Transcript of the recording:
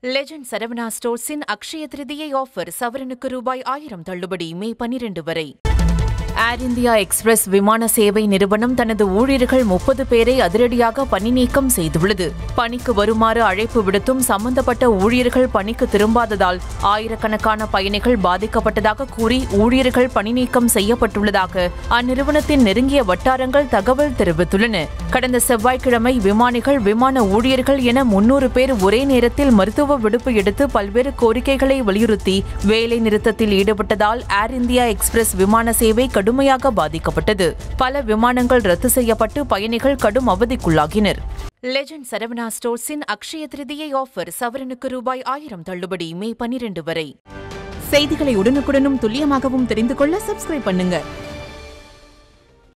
legend Saravana ஸ்டோர்ஸின் Akshaya Tritiya offer சவரனுக்கு ரூபாய் ஆயிரம் தள்ளுபடி மே பனிரெண்டு வரை ஏர் இந்தியா எக்ஸ்பிரஸ் விமான சேவை நிறுவனம் தனது ஊழியர்கள் முப்பது பேரை அதிரடியாக பணி நீக்கம் செய்துள்ளது பணிக்கு வருமாறு அழைப்பு விடுத்தும் சம்பந்தப்பட்ட ஊழியர்கள் பணிக்கு திரும்பாததால் ஆயிரக்கணக்கான பயணிகள் பாதிக்கப்பட்டதாக கூறி ஊழியர்கள் பணி நீக்கம் செய்யப்பட்டுள்ளதாக அந்நிறுவனத்தின் நெருங்கிய வட்டாரங்கள் தகவல் தெரிவித்துள்ளன கடந்த செவ்வாய்க்கிழமை விமானிகள் விமான ஊழியர்கள் என முன்னூறு பேர் ஒரே நேரத்தில் மருத்துவ விடுப்பு எடுத்து பல்வேறு கோரிக்கைகளை வலியுறுத்தி வேலை நிறுத்தத்தில் ஈடுபட்டதால் ஏர் இந்தியா எக்ஸ்பிரஸ் விமான சேவை கடுமையாக பாதிக்கப்பட்டது பல விமானங்கள் ரத்து செய்யப்பட்டு பயணிகள் கடும் அவதிக்குள்ளாகினர் லெஜண்ட் சரவணா ஸ்டோர்ஸின் அக்ஷய திருதியை ஆஃபர் சவரனுக்கு ரூபாய் ஆயிரம் தள்ளுபடி மே பனிரெண்டு வரை செய்திகளை உடனுக்குடனும் துல்லியமாகவும் தெரிந்து கொள்ள சப்ஸ்கிரைப் பண்ணுங்க